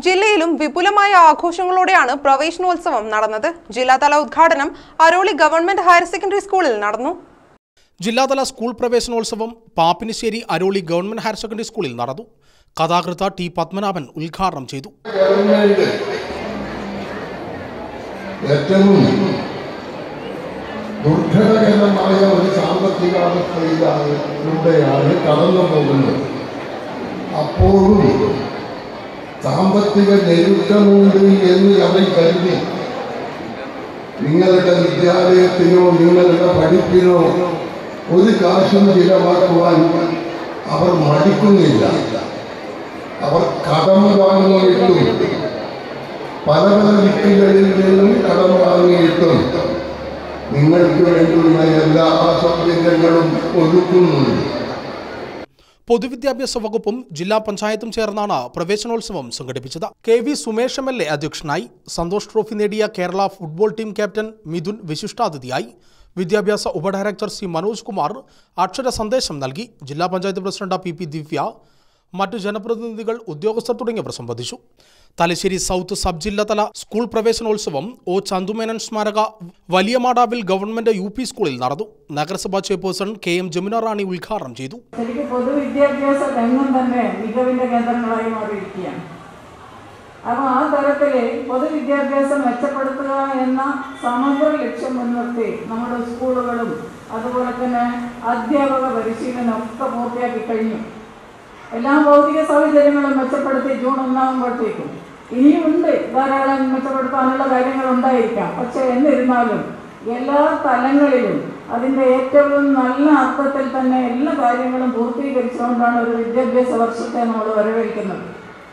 ജില്ലയിലും വിപുലമായ ആഘോഷങ്ങളോടെയാണ് പ്രവേശനോത്സവം നടന്നത് ജില്ലാതല ഉദ്ഘാടനം അരോളി ഗവൺമെന്റ് ഹയർ സെക്കൻഡറി സ്കൂളിൽ നടന്നു ജില്ലാതല സ്കൂൾ പ്രവേശനോത്സവം Pappinisseri Aroli government higher secondary സ്കൂളിൽ നടന്നു കഥാകൃത്ത ടി പത്മനാഭൻ ഉദ്ഘാടനം ചെയ്തു ഗവൺമെന്റ് ഏറ്റവും ദുർഘടകരമായ ഒരു സാമ്പത്തിക അവസ്ഥയിലൂടെയാണ് കടന്നു പോകുന്നത് അപ്പോഴും സാമ്പത്തിക ഞെരുക്കമുണ്ട് എന്ന് അവർ കരുതി നിങ്ങളുടെ വിദ്യാലയത്തിനോ നിങ്ങളുടെ പഠിപ്പിനോ ഒരു കാശും ചിലവാക്കുവാൻ അവർ മടിക്കുന്നില്ല അവർ കടം വാങ്ങിയിട്ടും പല പല വ്യക്തികളിൽ നിന്നും കടം വാങ്ങിയിട്ടും നിങ്ങൾക്ക് വേണ്ടുന്ന എല്ലാ സൗകര്യങ്ങളും ഒരുക്കുന്നുണ്ട് പൊതുവിദ്യാഭ്യാസ വകുപ്പും ജില്ലാ പഞ്ചായത്തും ചേർന്നാണ് പ്രവേശനോത്സവം സംഘടിപ്പിച്ചത് K V Sumesh M L A അധ്യക്ഷനായി സന്തോഷ് ട്രോഫി നേടിയ Kerala football team captain Mithun വിശിഷ്ടാതിഥിയായി വിദ്യാഭ്യാസ ഉപഡയറക്ടർ സി മനോജ് കുമാർ അക്ഷര സന്ദേശം നൽകി ജില്ലാ panchayat president P P Divya മറ്റു ജനപ്രതിനിധികൾ ഉദ്യോഗസ്ഥർ തുടങ്ങിയവർ സംബന്ധിച്ചു തലശ്ശേരി സൗത്ത് സബ് ജില്ലാതല സ്കൂൾ പ്രവേശനോത്സവം ഒ ചന്തുമേനൻ സ്മാരക വലിയ മാടാവിൽ ഗവൺമെന്റ് യു പി സ്കൂളിൽ നടന്നു നഗരസഭാ chairperson K M Jamuna Rani ഉദ്ഘാടനം ചെയ്തു ശരിക്കും പൊതുവിദ്യാഭ്യാസ രംഗം തന്നെ മികവിന്റെ കേന്ദ്രങ്ങളായി മാറിയിരിക്കുകയാണ് അപ്പോൾ ആ തരത്തിൽ പൊതുവിദ്യാഭ്യാസം മെച്ചപ്പെടുത്തുക എന്ന സമഗ്ര ലക്ഷ്യം മുൻനിർത്തി നമ്മുടെ സ്കൂളുകളും അതുപോലെ തന്നെ അധ്യാപക പരിശീലനം ഒക്കെ പൂർത്തിയാക്കി കഴിഞ്ഞു എല്ലാ ഭൗതിക സാഹചര്യങ്ങളും മെച്ചപ്പെടുത്തി ജൂൺ ഒന്നാകുമ്പോഴത്തേക്കും ഇനിയുമുണ്ട് ധാരാളം മെച്ചപ്പെടുത്താനുള്ള കാര്യങ്ങൾ ഉണ്ടായിരിക്കാം പക്ഷെ എന്നിരുന്നാലും എല്ലാ തലങ്ങളിലും അതിൻ്റെ ഏറ്റവും നല്ല അർത്ഥത്തിൽ തന്നെ എല്ലാ കാര്യങ്ങളും പൂർത്തീകരിച്ചുകൊണ്ടാണ് ഒരു വിദ്യാഭ്യാസ വർഷത്തെ നമ്മൾ വരവേൽക്കുന്നത്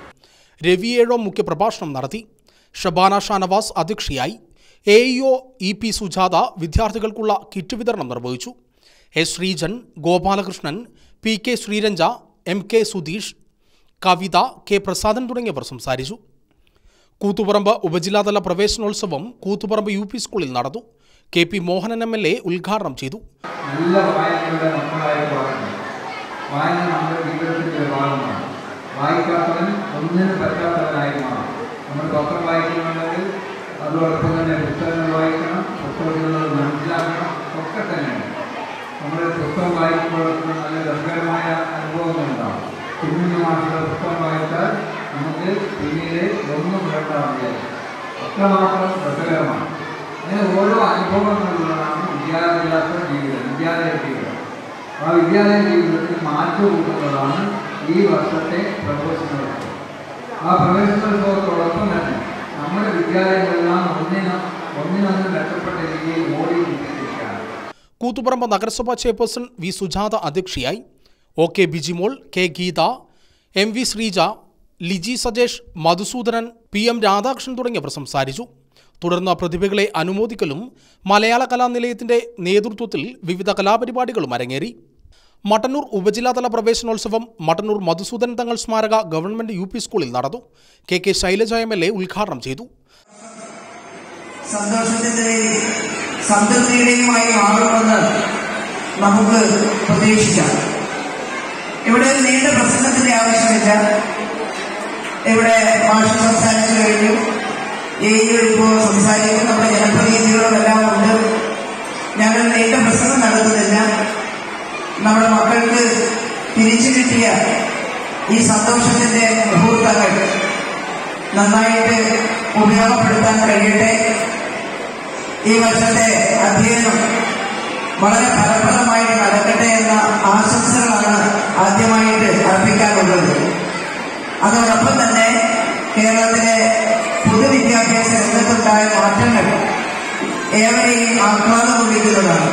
രവിയേഴോ മുഖ്യപ്രഭാഷണം നടത്തി ഷബാന ഷാനവാസ് അധ്യക്ഷയായി A E O E P Sujatha വിദ്യാർത്ഥികൾക്കുള്ള കിറ്റ് വിതരണം നിർവഹിച്ചു S Sreejan Gopalakrishnan P K Sreeranja M K Sudheesh Kavitha K Prasadan തുടങ്ങിയവർ സംസാരിച്ചു കൂത്തുപറമ്പ് ഉപജില്ലാതല പ്രവേശനോത്സവം കൂത്തുപറമ്പ് യു പി സ്കൂളിൽ നടന്നു K P Mohanan M L A ഉദ്ഘാടനം ചെയ്തു നല്ല വായനയുടെ മക്കളായി വളരണം വായന നമ്മുടെ ജീവിതത്തിൻ്റെ ഒരു ഭാഗമാണ് വായിക്കാത്തവൻ ഒന്നിനും പറ്റാത്തവനായി മാറും നമ്മൾ പത്രം വായിക്കണമെങ്കിൽ അതോടൊപ്പം തന്നെ പുസ്തകങ്ങൾ വായിക്കണം പുസ്തകങ്ങൾ മനസ്സിലാക്കണം ഒക്കെ തന്നെയാണ് നമ്മൾ പുസ്തകം വായിക്കുമ്പോഴൊക്കെ നല്ല രസകരമായ അനുഭവങ്ങളുണ്ടാവും കുഞ്ഞു മാസത്തെ പുസ്തകം വായിച്ചാൽ നമുക്ക് പിന്നീട് ഒന്നും വേണ്ട മതിയായി അത്രമാത്രം രസകരമാണ് അങ്ങനെ ഓരോ അനുഭവങ്ങളിലുള്ളതാണ് വിദ്യാഭ്യാസ ജീവിതം വിദ്യാലയ ജീവിതം ആ വിദ്യാലയ ജീവിതത്തിൽ മാറ്റം കൂട്ടുന്നതാണ് ഈ വർഷത്തെ പ്രവേശനോത്സവം ആ പ്രവേശനോത്സവത്തോടൊപ്പം തന്നെ നമ്മുടെ വിദ്യാലയങ്ങളെല്ലാം ഒന്നിനും ഒന്നിനൊന്നും മെച്ചപ്പെട്ട രീതിയിൽ ഓടി കൊണ്ടിരിക്കുകയാണ് കൂത്തുപറമ്പ് നഗരസഭാ ചെയർപേഴ്സൺ വി സുജാത അധ്യക്ഷയായി O K Bijimol K Geetha M V Sreeja Liji Sajesh Madhusoodanan P M Radhakrishnan തുടങ്ങിയവർ സംസാരിച്ചു തുടർന്ന് പ്രതിഭകളെ അനുമോദിക്കലും മലയാള കലാനിലയത്തിന്റെ നേതൃത്വത്തിൽ വിവിധ കലാപരിപാടികളും അരങ്ങേറി മട്ടന്നൂർ ഉപജില്ലാതല പ്രവേശനോത്സവം മട്ടന്നൂർ മധുസൂദൻ തങ്ങൾ സ്മാരക ഗവൺമെന്റ് യു പി സ്കൂളിൽ നടന്നു K K Shailaja M L A ഉദ്ഘാടനം ചെയ്തു സന്തോഷത്തിന്റെയും സംതൃപ്തിയുടെയുമായി മാറുമെന്ന് നമുക്ക് പ്രതീക്ഷിക്കാം ഇവിടെ ഒരു നീണ്ട പ്രസംഗത്തിന്റെ ആവശ്യമില്ല ഇവിടെ മാഷ് സംസാരിച്ചു കഴിഞ്ഞു ഈ ഇപ്പോൾ സംസാരിക്കും നമ്മുടെ ജനപ്രതിനിധികളും എല്ലാം ഉണ്ട് ഞങ്ങൾ നീണ്ട പ്രസംഗം നടത്തുന്നില്ല നമ്മുടെ മക്കൾക്ക് തിരിച്ചു കിട്ടിയ ഈ സന്തോഷത്തിന്റെ മുഹൂർത്തങ്ങൾ നന്നായിട്ട് ഉപയോഗപ്പെടുത്താൻ കഴിയട്ടെ ഈ വർഷത്തെ അധ്യയനം വളരെ ഫലപ്രദമായിട്ട് നടക്കട്ടെ എന്ന ആശംസകളാണ് ആദ്യമായിട്ട് അർപ്പിക്കാനുള്ളത് അതോടൊപ്പം തന്നെ കേരളത്തിലെ പൊതുവിദ്യാഭ്യാസ രംഗത്തുണ്ടായ മാറ്റങ്ങൾ ഏവരെയും ആഹ്ലാദം കൊണ്ടിരിക്കുന്നതാണ്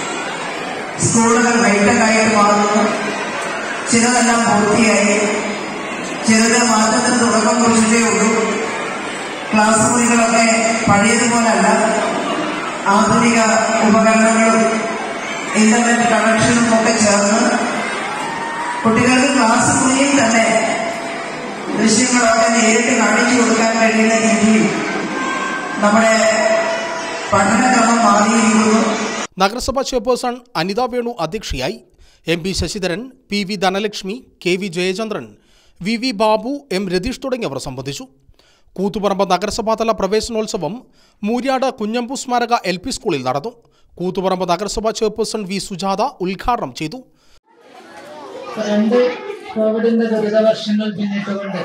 സ്കൂളുകൾ ഹൈടെക്കായിട്ട് മാറുന്നു ചിലതെല്ലാം പൂർത്തിയായി ചിലത് മാറ്റത്തിന് തുടക്കം കുറിച്ചിട്ടേ ഉള്ളൂ ക്ലാസ് മുറികളൊക്കെ പഴയതുപോലല്ല ആധുനിക ഉപകരണങ്ങളും ഇന്റർനെറ്റ് കണക്ഷനും ഒക്കെ ചേർന്ന് കുട്ടികൾക്ക് ക്ലാസ് മുറിയിൽ തന്നെ ദൃശ്യങ്ങളൊക്കെ നേരിട്ട് കാണിച്ചു കൊടുക്കാൻ കഴിയുന്ന രീതിയിൽ നമ്മുടെ പഠനക്രമം മാറിയിരിക്കുന്നു നഗരസഭാ ചെയർപേഴ്സൺ അനിത വേണു അധ്യക്ഷയായി M P Sasidharan P V Dhanalakshmi K V Jayachandran V V Babu M Ratheesh തുടങ്ങിയവർ സംബന്ധിച്ചു കൂത്തുപറമ്പ് നഗരസഭാതല പ്രവേശനോത്സവം മൂര്യാട് കുഞ്ഞമ്പു സ്മാരക എൽ പി സ്കൂളിൽ നടന്നു കൂത്തുപറമ്പ് നഗരസഭാ ചെയർപേഴ്സൺ വി സുജാത ഉദ്ഘാടനം ചെയ്തു രണ്ട് കോവിഡിന്റെ ദുരിത വർഷങ്ങൾ പിന്നിട്ടുകൊണ്ട്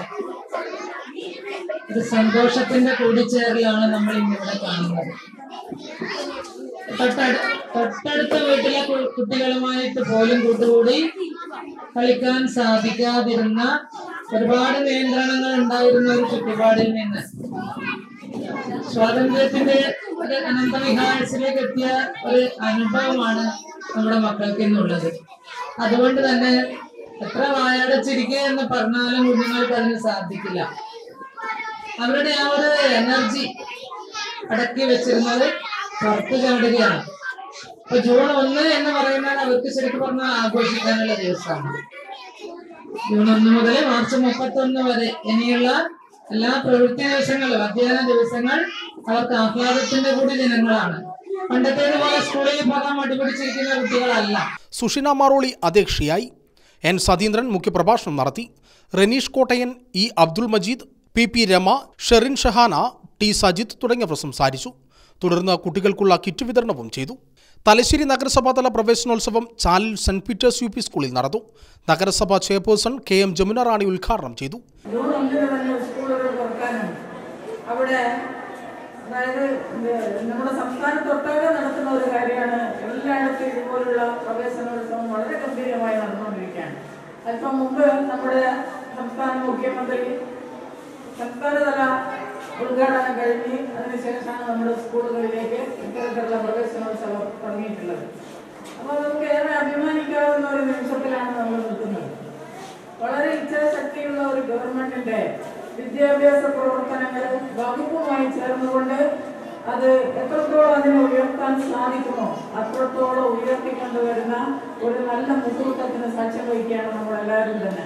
ഒരു സന്തോഷത്തിന്റെ കൂടിച്ചേരലാണ് നമ്മൾ ഇന്നിവിടെ കാണുന്നത് തൊട്ടടു തൊട്ടടുത്ത വീട്ടിലെ കു- കുട്ടികളുമായിട്ട് പോലും കൂട്ടുകൂടി കളിക്കാൻ സാധിക്കാതിരുന്ന ഒരുപാട് നിയന്ത്രണങ്ങൾ ഉണ്ടായിരുന്ന ഒരു ചുറ്റുപാടിൽ നിന്ന് സ്വാതന്ത്ര്യത്തിന്റെ ഒരു അനന്തവിഹാരത്തിലേക്ക് എത്തിയ ഒരു അനുഭവമാണ് നമ്മുടെ മക്കൾക്ക് ഇന്നുള്ളത് അതുകൊണ്ട് തന്നെ എത്ര വായടച്ചിരിക്കുക എന്ന് പറഞ്ഞാലും കുഞ്ഞുങ്ങൾക്ക് അതിന് സാധിക്കില്ല അവരുടെ ആ ഒരു എനർജി അടക്കി വെച്ചിരുന്നത് പുറത്തു ചാടുകയാണ് ഇപ്പൊ ജൂൺ ഒന്ന് എന്ന് പറയുന്നത് അവർക്ക് ശരിക്കും പറഞ്ഞാൽ ആഘോഷിക്കാനുള്ള ദിവസമാണ് ജൂൺ ഒന്ന് മുതൽ മാർച്ച് മുപ്പത്തി ഒന്ന് വരെ ഇനിയുള്ള എല്ലാ പ്രവൃത്തി ദിവസങ്ങളും അധ്യയന ദിവസങ്ങൾ അവർക്ക് ആഹ്ലാദത്തിന്റെ കൂടി ദിനങ്ങളാണ് പണ്ടത്തേതുപോലെ സ്കൂളിൽ പോകാൻ മടിപിടിച്ചിരിക്കുന്ന കുട്ടികളല്ല സുഷിന മാറോളി അധ്യക്ഷയായി എൻ സതീന്ദ്രൻ മുഖ്യപ്രഭാഷണം നടത്തി Ranish Kottayan E Abdul Majeed P P Rama Sherin Shahana T Sajith തുടങ്ങിയവർ സംസാരിച്ചു തുടർന്ന് കുട്ടികൾക്കുള്ള കിറ്റ് വിതരണവും ചെയ്തു തലശ്ശേരി നഗരസഭാതല പ്രവേശനോത്സവം Chalil saint Peter's U P സ്കൂളിൽ നടന്നു നഗരസഭാ chairperson K M Jamuna Rani ഉദ്ഘാടനം ചെയ്തു ജൂൺ ഒന്നിന് തന്നെ സ്കൂളുകൾ തുറക്കാനും അവിടെ അതായത് ഇത് നമ്മുടെ സംസ്ഥാനത്തൊട്ടാകെ നടത്തുന്ന ഒരു കാര്യമാണ് എല്ലായിടത്തും ഇതുപോലുള്ള പ്രവേശനോത്സവം വളരെ ഗംഭീരമായി നടന്നുകൊണ്ടിരിക്കുകയാണ് അല്പം മുമ്പ് നമ്മുടെ സംസ്ഥാന മുഖ്യമന്ത്രി സംസ്ഥാനതല ഉദ്ഘാടനം കഴിഞ്ഞ് അതിനുശേഷമാണ് നമ്മുടെ സ്കൂളുകളിലേക്ക് ഇത്തരത്തിലുള്ള പ്രവേശനോത്സവം തുടങ്ങിയിട്ടുള്ളത് അപ്പോൾ നമുക്ക് ഏറെ അഭിമാനിക്കാവുന്ന ഒരു നിമിഷത്തിലാണ് നമ്മൾ നിൽക്കുന്നത് വളരെ ഇച്ഛാശക്തിയുള്ള ഒരു ഗവൺമെന്റിന്റെ വിദ്യാഭ്യാസ പ്രവർത്തനങ്ങൾ വകുപ്പുമായി ചേർന്നുകൊണ്ട് അത് എത്രത്തോളം അതിനെ ഉയർത്താൻ സാധിക്കുമോ അത്രത്തോളം ഉയർത്തിക്കൊണ്ടുവരുന്ന ഒരു നല്ല മുഹൂർത്തത്തിന് സാക്ഷ്യം വഹിക്കുകയാണ് നമ്മളെല്ലാവരും തന്നെ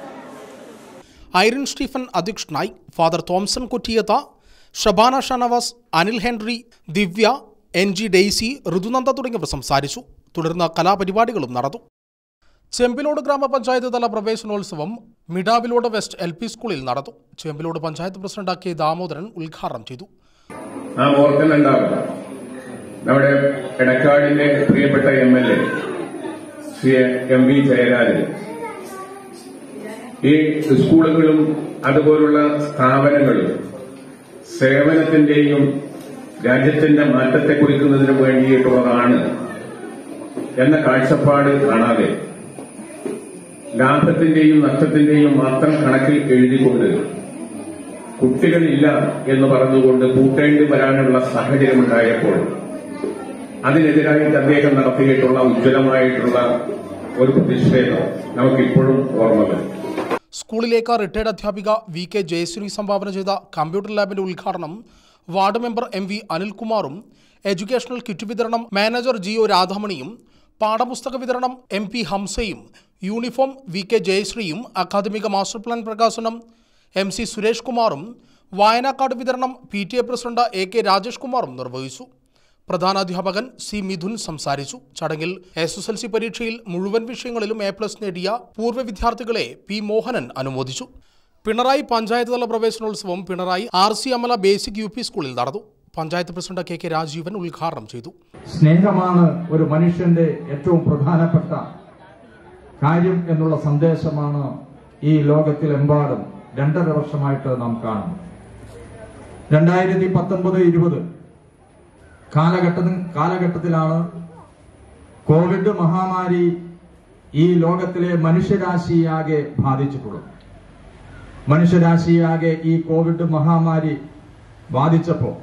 ഐറിൻ സ്റ്റീഫൻ അധ്യക്ഷനായി father Thomson Kottiyath Shabana Shanavas Anil Henry Divya N G Daisy Rithunanda തുടങ്ങിയവർ സംസാരിച്ചു തുടർന്ന് കലാപരിപാടികളും നടന്നു ചെമ്പിലോട് ഗ്രാമപഞ്ചായത്ത് തല പ്രവേശനോത്സവം മിഡാവിലോട് വെസ്റ്റ് എൽ പി സ്കൂളിൽ നടന്നു ചെമ്പിലോട് പഞ്ചായത്ത് പ്രസിഡന്റ് കെ ദാമോദരൻ ഉദ്ഘാടനം ചെയ്തു നാം ഓർക്കുന്നുണ്ടാവുക നമ്മുടെ എടക്കാടിന്റെ പ്രിയപ്പെട്ട M L A Shri M V Jayarajan ഈ സ്കൂളുകളും അതുപോലുള്ള സ്ഥാപനങ്ങളും സേവനത്തിന്റെയും രാജ്യത്തിന്റെ മാറ്റത്തെ കുറിക്കുന്നതിന് വേണ്ടിയിട്ടുള്ളതാണ് എന്ന കാഴ്ചപ്പാട് കാണാതെ ലാഭത്തിന്റെയും നഷ്ടത്തിന്റെയും മാത്രം കണക്കിൽ എഴുതിക്കൊണ്ട് കുട്ടികളില്ല എന്ന് പറഞ്ഞുകൊണ്ട് കൂട്ടേണ്ടി വരാനുള്ള സാഹചര്യമുണ്ടായപ്പോൾ അതിനെതിരായിട്ട് അദ്ദേഹം നടത്തിയിട്ടുള്ള ഉജ്ജ്വലമായിട്ടുള്ള ഒരു പ്രതിഷേധം നമുക്കിപ്പോഴും ഓർമ്മ വരും സ്കൂളിലേക്ക് റിട്ടയർഡ് അധ്യാപിക വി കെ ജയശ്രീ സംഭാവന ചെയ്ത കമ്പ്യൂട്ടർ ലാബിന്റെ ഉദ്ഘാടനം വാർഡ് മെമ്പർ എം വി അനിൽകുമാറും എഡ്യൂക്കേഷണൽ കിറ്റ് വിതരണം മാനേജർ ജി ഒ രാധാമണിയും പാഠപുസ്തക വിതരണം എം പി ഹംസയും യൂണിഫോം വി കെ ജയശ്രീയും അക്കാദമിക മാസ്റ്റർ പ്ലാൻ പ്രകാശനം എം സി സുരേഷ് കുമാറും വായനാ കാർഡ് വിതരണം P T A president A K Rajesh കുമാറും നിർവഹിച്ചു പ്രധാനാധ്യാപകൻ സി മിഥുൻ സംസാരിച്ചു ചടങ്ങിൽ എസ് എസ് എൽ സി പരീക്ഷയിൽ മുഴുവൻ വിഷയങ്ങളിലും എ പ്ലസ് നേടിയ പൂർവ്വ വിദ്യാർത്ഥികളെ പി മോഹനൻ അനുമോദിച്ചു പിണറായി പഞ്ചായത്ത് തല പ്രവേശനോത്സവം Pinarayi R C Amala basic U P സ്കൂളിൽ നടന്നു panchayat president K K Rajeevan ഉദ്ഘാടനം ചെയ്തു സ്നേഹമാണ് ഒരു മനുഷ്യന്റെ ഏറ്റവും പ്രധാനപ്പെട്ട കാര്യം എന്നുള്ള സന്ദേശമാണ് ഈ ലോകത്തിലെമ്പാടും രണ്ടര വർഷമായിട്ട് നാം കാണുന്നു രണ്ടായിരത്തി പത്തൊമ്പത് ഇരുപത് കാലഘട്ട കാലഘട്ടത്തിലാണ് കോവിഡ് മഹാമാരി ഈ ലോകത്തിലെ മനുഷ്യരാശിയാകെ ബാധിച്ചിട്ടുള്ളത് മനുഷ്യരാശിയാകെ ഈ കോവിഡ് മഹാമാരി ബാധിച്ചപ്പോൾ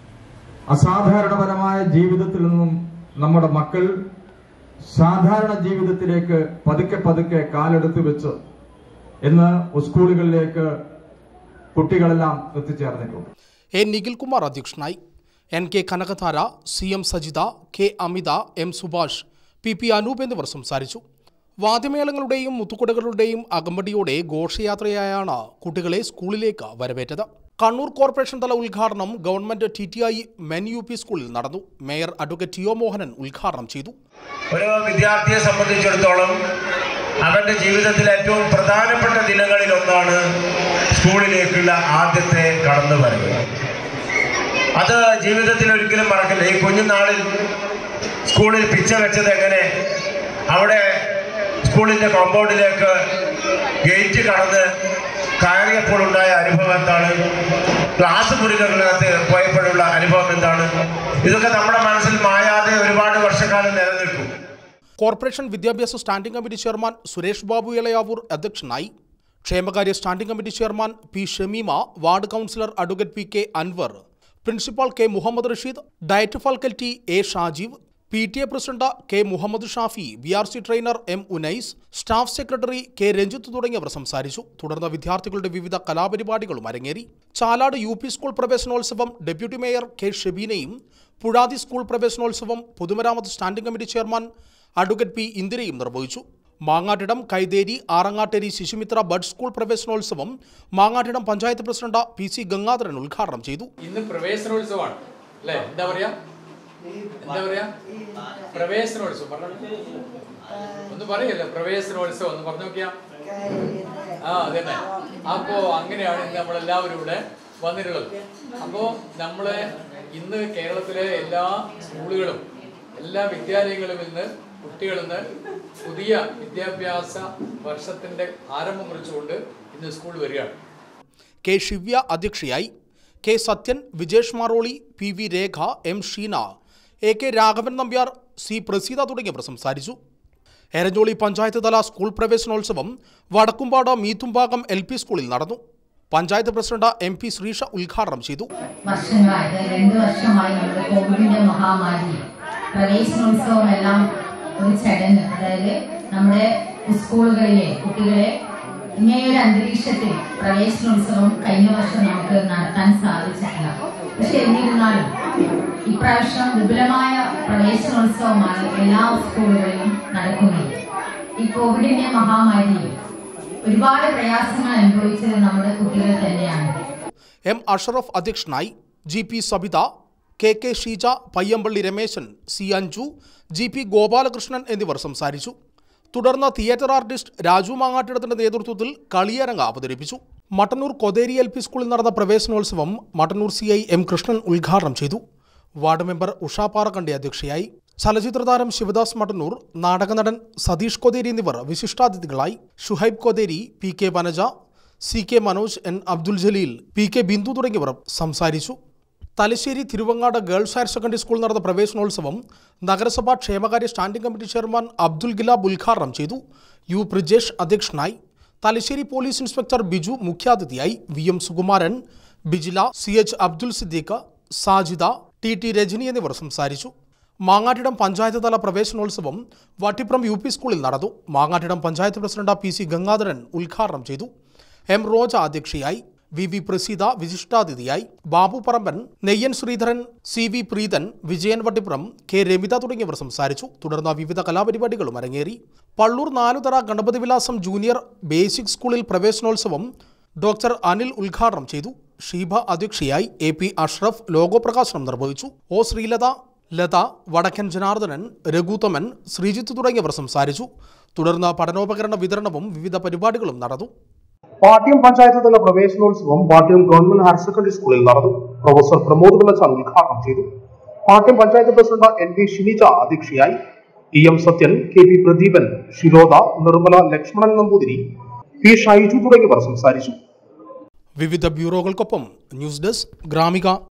അസാധാരണപരമായ ജീവിതത്തിൽ നിന്നും നമ്മുടെ മക്കൾ സാധാരണ ജീവിതത്തിലേക്ക് പതുക്കെ പതുക്കെ കാലെടുത്ത് വെച്ച് ഇന്ന് സ്കൂളുകളിലേക്ക് കുട്ടികളെല്ലാം എത്തിച്ചേർന്നിട്ടുണ്ട് എ നിഖിൽകുമാർ അധ്യക്ഷനായി N K Kanakadhara C M Sajitha K Amitha M Subhash P P Anoop എന്നിവർ സംസാരിച്ചു വാദ്യമേളങ്ങളുടെയും മുത്തുകുടകളുടെയും അകമ്പടിയോടെ ഘോഷയാത്രയായാണ് കുട്ടികളെ സ്കൂളിലേക്ക് വരവേറ്റത് കണ്ണൂർ കോർപ്പറേഷൻ തല ഉദ്ഘാടനം government T T I men U P സ്കൂളിൽ നടന്നു mayor advocate T O Mohanan ഉദ്ഘാടനം ചെയ്തു ഒരു വിദ്യാർത്ഥിയെ സംബന്ധിച്ചിടത്തോളം അവൻ്റെ ജീവിതത്തിലെ ഏറ്റവും പ്രധാനപ്പെട്ട ദിനങ്ങളിൽ ഒന്നാണ് സ്കൂളിലേക്കുള്ള ആദ്യത്തെ കടന്നുവരവ് അത് ജീവിതത്തിൽ ഒരിക്കലും മറക്കില്ല ഈ കുഞ്ഞുനാളിൽ സ്കൂളിൽ പിച്ച വെച്ചത് എങ്ങനെ അവിടെ സ്കൂളിൻ്റെ കോമ്പൗണ്ടിലേക്ക് ഗേറ്റ് കടന്ന് കയറിയപ്പോൾ ഉണ്ടായ അനുഭവം എന്താണ് ക്ലാസ് മുറികളിനകത്ത് പോയപ്പോഴുള്ള അനുഭവം എന്താണ് ഇതൊക്കെ നമ്മുടെ മനസ്സിൽ മായാതെ ഒരുപാട് വർഷക്കാലം നിലനിൽക്കും കോർപ്പറേഷൻ വിദ്യാഭ്യാസ standing committee chairman Suresh Babu Elayavoor അധ്യക്ഷനായി ക്ഷേമകാര്യ standing committee chairman P Shameema ward councillor advocate P K Anwar principal K Muhammad Rasheed diet faculty A Shajeev P T A president K Muhammad Shafi B R C trainer M Unais staff secretary K Ranjith തുടങ്ങിയവർ സംസാരിച്ചു തുടർന്ന് വിദ്യാർത്ഥികളുടെ വിവിധ കലാപരിപാടികളും അരങ്ങേറി ചാലാട് യു പി സ്കൂൾ പ്രവേശനോത്സവം ഡെപ്യൂട്ടി മേയർ കെ ഷെബീനയും Puzhathi school പ്രവേശനോത്സവം പൊതുമരാമത്ത് standing committee chairman advocate P ഇന്ദിരയും നിർവഹിച്ചു മാങ്ങാട്ടിടം കൈതേരി ആറങ്ങാട്ടേരി ശിശുമിത്ര ബഡ് സ്കൂൾ പ്രവേശനോത്സവം Mangattidam panchayat president P C Gangadharan ഉദ്ഘാടനം ചെയ്തു ഇന്ന് പ്രവേശനോത്സവമാണ് അല്ലേ എന്താ പറയാ എന്താ പറയാ പ്രവേശനോത്സവം പറഞ്ഞു ഒന്ന് പറയല്ലോ പ്രവേശനോത്സവം ഒന്ന് പറഞ്ഞു നോക്കിയാ ആ അതന്നെ അപ്പോ അങ്ങനെയാണ് ഇന്ന് നമ്മളെല്ലാവരും ഇവിടെ വന്നിട്ടുള്ളത് അപ്പോ നമ്മള് ഇന്ന് കേരളത്തിലെ എല്ലാ സ്കൂളുകളും എല്ലാ വിദ്യാലയങ്ങളും ഇന്ന് കുട്ടികളിൽ നിന്ന് പുതിയ വിദ്യാഭ്യാസ വർഷത്തിന്റെ ആരംഭം കുറിച്ചുകൊണ്ട് ഇന്ന് സ്കൂൾ വരികയാണ് കെ ഷിവ്യ അധ്യക്ഷയായി K Sathyan Vijesh Maroli P V Rekha M Sheena A K Raghavan Nambiar C Praseetha തുടങ്ങിയവർ സംസാരിച്ചു എരഞ്ഞോളി പഞ്ചായത്ത് തല സ്കൂൾ പ്രവേശനോത്സവം വടക്കുംപാട് മീത്തുംഭാഗം എൽ പി സ്കൂളിൽ നടന്നു panchayat president M P Sreesha ഉദ്ഘാടനം ചെയ്തു വർഷങ്ങളായത് രണ്ട് വർഷമായി നമ്മുടെ കോവിഡിന്റെ മഹാമാരി പ്രവേശനോത്സവം എല്ലാം ഒരു ചടങ്ങ് അതായത് നമ്മുടെ സ്കൂളുകളിലെ കുട്ടികളെ ഇങ്ങനെയൊരു അന്തരീക്ഷത്തിൽ പ്രവേശനോത്സവം കഴിഞ്ഞ വർഷം നമുക്ക് നടത്താൻ സാധിച്ചിട്ടില്ല പക്ഷെ എന്നിരുന്നാലും ഇപ്രാവശ്യം വിപുലമായ പ്രവേശനോത്സവമാണ് എല്ലാ സ്കൂളുകളിലും നടക്കുന്നത് ഈ കോവിഡിന്റെ മഹാമാരിയിൽ ഒരുപാട് പ്രയാസങ്ങൾ അനുഭവിച്ചത് നമ്മുടെ കുട്ടികൾ തന്നെയാണ് എം അഷറഫ് അധ്യക്ഷനായി G P Sabitha K K Sheeja Payyampally Rameshan C Anju G P Gopalakrishnan എന്നിവർ സംസാരിച്ചു തുടർന്ന് തിയേറ്റർ ആർട്ടിസ്റ്റ് രാജു മാങ്ങാട്ടിടത്തിന്റെ നേതൃത്വത്തിൽ കളിയരങ്ങ അവതരിപ്പിച്ചു മട്ടന്നൂർ കൊതേരി എൽ പി സ്കൂളിൽ നടന്ന പ്രവേശനോത്സവം Mattannur C I M Krishnan ഉദ്ഘാടനം ചെയ്തു വാർഡ് മെമ്പർ ഉഷാ പാറക്കണ്ടി അധ്യക്ഷയായി ചലച്ചിത്ര താരം ശിവദാസ് മട്ടന്നൂർ നാടകനടൻ സതീഷ് കൊതേരി എന്നിവർ വിശിഷ്ടാതിഥികളായി Shuhaib Kotheri P K Vanaja C K Manoj N Abdul Jaleel P K Bindu തുടങ്ങിയവർ സംസാരിച്ചു Thalassery Thiruvangad girls higher secondary school നടന്ന പ്രവേശനോത്സവം നഗരസഭാ ക്ഷേമകാര്യ standing committee chairman Abdul Gilab ഉദ്ഘാടനം ചെയ്തു യു ബ്രിജേഷ് അധ്യക്ഷനായി തലശ്ശേരി പോലീസ് ഇൻസ്പെക്ടർ ബിജു മുഖ്യാതിഥിയായി V M Sukumaran Bijila C H Abdul Siddique Sajida T T Rajani എന്നിവർ സംസാരിച്ചു മാങ്ങാട്ടിടം പഞ്ചായത്ത് തല പ്രവേശനോത്സവം വട്ടിപ്രം യു പി സ്കൂളിൽ നടന്നു Mangattidam panchayat president P C Gangadharan ഉദ്ഘാടനം ചെയ്തു എം റോജ അധ്യക്ഷയായി വി വി പ്രസീത വിശിഷ്ടാതിഥിയായി Babu Parampan Neyyan Sreedharan C V Preethan Vijayan Vattippuram K Ramitha തുടങ്ങിയവർ സംസാരിച്ചു തുടർന്ന് വിവിധ കലാപരിപാടികളും അരങ്ങേറി പള്ളൂർ നാലുതറ ഗണപതി വിലാസം ജൂനിയർ ബേസിക് സ്കൂളിൽ പ്രവേശനോത്സവം ഡോക്ടർ അനിൽ ഉദ്ഘാടനം ചെയ്തു ഷീബ അധ്യക്ഷയായി എ പി അഷ്റഫ് ലോഗോ പ്രകാശനം നിർവഹിച്ചു ഒ ശ്രീലത ലത വടക്കൻ ജനാർദ്ദനൻ രഘുത്തമൻ ശ്രീജിത്ത് തുടങ്ങിയവർ സംസാരിച്ചു തുടർന്ന് പഠനോപകരണ വിതരണവും വിവിധ പരിപാടികളും നടന്നു പാട്യം പഞ്ചായത്ത് തല പ്രവേശനോത്സവം പാട്യം ഗവൺമെന്റ് ഹയർ സെക്കൻഡറി സ്കൂളിൽ നടന്നു പ്രൊഫസർ പ്രമോദ് വെള്ളച്ചാൽ ഉദ്ഘാടനം ചെയ്തു Pattiam panchayat president N V Shinija അധ്യക്ഷയായി E M Sathyan K P Pradeepan Shiroda Nirmala Lakshmanan Namboothiri P Shaiju തുടങ്ങിയവർ സംസാരിച്ചു വിവിധ ബ്യൂറോകൾക്കൊപ്പം ന്യൂസ് ഡെസ്ക് ഗ്രാമിക